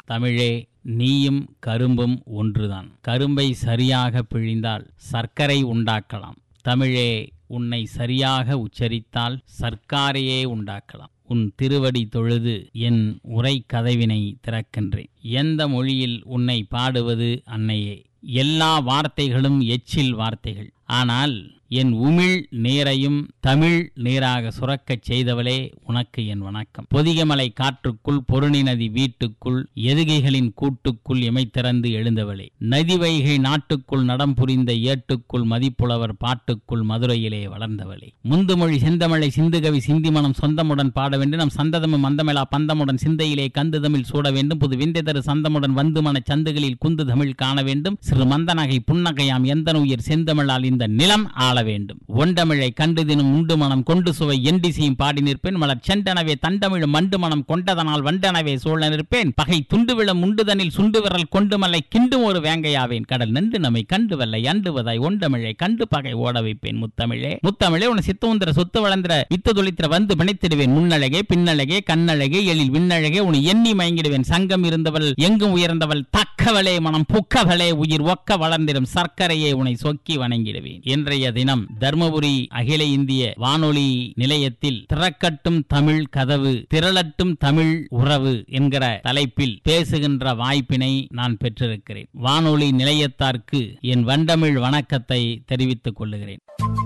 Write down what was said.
தமிழே நீயும் கரும்பும் ஒன்றுதான் கரும்பை சரியாக பிழிந்தால் சர்க்கரை உண்டாக்கலாம் தமிழே உன்னை சரியாக உச்சரித்தால் சர்க்காரையே உண்டாக்கலாம் உன் திருவடி தொழுது என் உரை கதவினை திறக்கின்றேன் எந்த மொழியில் உன்னை பாடுவது அன்னையே எல்லா வார்த்தைகளும் எச்சில் வார்த்தைகள் ஆனால் என் உமிழ் நீரையும் தமிழ் நீராக சுரக்கச் செய்தவளே உனக்கு என் வணக்கம் பொதிகமலை காற்றுக்குள் பொருணி நதி வீட்டுக்குள் எதுகைகளின் கூட்டுக்குள் எமை திறந்து எழுந்தவளே நதி வைகை நாட்டுக்குள் நடம் புரிந்த ஏட்டுக்குள் மதிப்புலவர் பாட்டுக்குள் மதுரையிலே வளர்ந்தவளே முந்துமொழி செந்தமழை சிந்துகவி சிந்திமனம் சொந்தமுடன் பாட வேண்டும் நம் சந்ததமும் மந்தமிழா பந்தமுடன் சிந்தையிலே கந்து தமிழ் சூட வேண்டும் புது விந்தை தரு சந்தமுடன் வந்து மன சந்துகளில் குந்து தமிழ் காண வேண்டும் சிறு மந்தநகை புன்னகையாம் எந்த உயிர் செந்தமிழால் இந்த நிலம் ஆள வேண்டும் ஒண்டமிழை கண்டு தினம் உண்டு மனம் கொண்டு சுவை எண்டிசையும் பாடி நிற்பேன் மலர் செண்டனவே தண்டமிழ் மண்டு மனம் கொண்டதனால் வண்டனவே சூழ நிற்பேன் பகை துண்டு விழம் உண்டுதனில் சுண்டு விரல் கொண்டு மலை கிண்டும் ஒரு வேங்கையாவேன் கடல் நண்டு நம்மை கண்டு வல்லை அண்டுவதாய் ஒண்டமிழை கண்டு பகை ஓட வைப்பேன் முத்தமிழே முத்தமிழே உன சித்தவுந்திர சொத்து வளர்ந்திர வித்து தொழித்திர வந்து பிணைத்திடுவேன் முன்னழகே பின்னழகே கண்ணழகே எழில் விண்ணழகே உன்னை எண்ணி மயங்கிடுவேன் சங்கம் இருந்தவள் எங்கும் உயர்ந்தவள் தக்கவளே மனம் புக்கவளே உயிர் ஒக்க வளர்ந்திடும் சர்க்கரையே உன்னை சொக்கி வணங்கிடுவேன் இன்றைய தினம் தர்மபுரி அகில இந்திய வானொலி நிலையத்தில் திறக்கட்டும் தமிழ் கதவு திரளட்டும் தமிழ் உறவு என்கிற தலைப்பில் பேசுகின்ற வாய்ப்பினை நான் பெற்றிருக்கிறேன் வானொலி நிலையத்தார்க்கு என் வண்டமிழ் வணக்கத்தை தெரிவித்துக் கொள்ளுகிறேன்